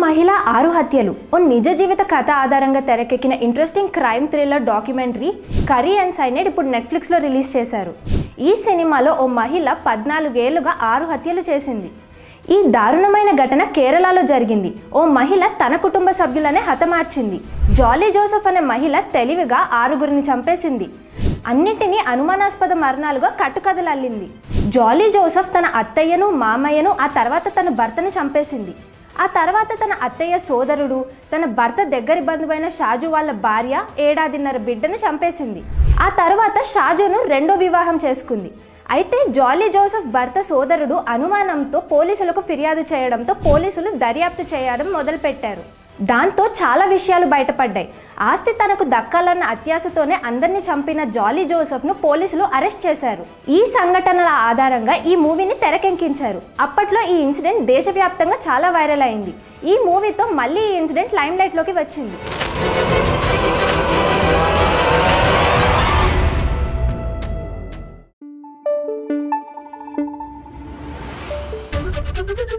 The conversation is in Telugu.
మహిళ ఆరు హత్యలు ఓ నిజ జీవిత కథ ఆధారంగా తెరకెక్కిన interesting crime thriller documentary curry and cyanide ఇప్పుడు నెట్ఫ్లిక్స్లో రిలీజ్ చేశారు ఈ సినిమాలో ఓ మహిళ పద్నాలుగేళ్లుగా ఆరు హత్యలు చేసింది ఈ దారుణమైన ఘటన కేరళలో జరిగింది ఓ మహిళ తన కుటుంబ సభ్యులనే హతమార్చింది జాలీ జోసెఫ్ అనే మహిళ తెలివిగా ఆరుగురిని చంపేసింది అన్నిటినీ అనుమానాస్పద మరణాలుగా కట్టుకథలు అల్లింది జాలీ జోసెఫ్ తన అత్తయ్యను మామయ్యను ఆ తర్వాత తన భర్తను చంపేసింది ఆ తర్వాత తన అత్తయ్య సోదరుడు తన భర్త దగ్గరి బంధువైన షాజు వాళ్ళ భార్య ఏడాదిన్నర బిడ్డను చంపేసింది ఆ తర్వాత షాజును రెండో వివాహం చేసుకుంది అయితే జాలీ జోసెఫ్ భర్త సోదరుడు అనుమానంతో పోలీసులకు ఫిర్యాదు చేయడంతో పోలీసులు దర్యాప్తు చేయడం మొదలుపెట్టారు దాంతో చాలా విషయాలు బయటపడ్డాయి ఆస్తి తనకు దక్కాలన్న అత్యాశతోనే అందరినీ చంపిన జాలీ జోసెఫ్ను పోలీసులు అరెస్ట్ చేశారు ఈ సంఘటనల ఆధారంగా ఈ మూవీని తెరకెక్కించారు అప్పట్లో ఈ ఇన్సిడెంట్ దేశవ్యాప్తంగా చాలా వైరల్ అయింది ఈ మూవీతో మళ్ళీ ఈ ఇన్సిడెంట్ లైమ్ లైట్లోకి వచ్చింది Thank you.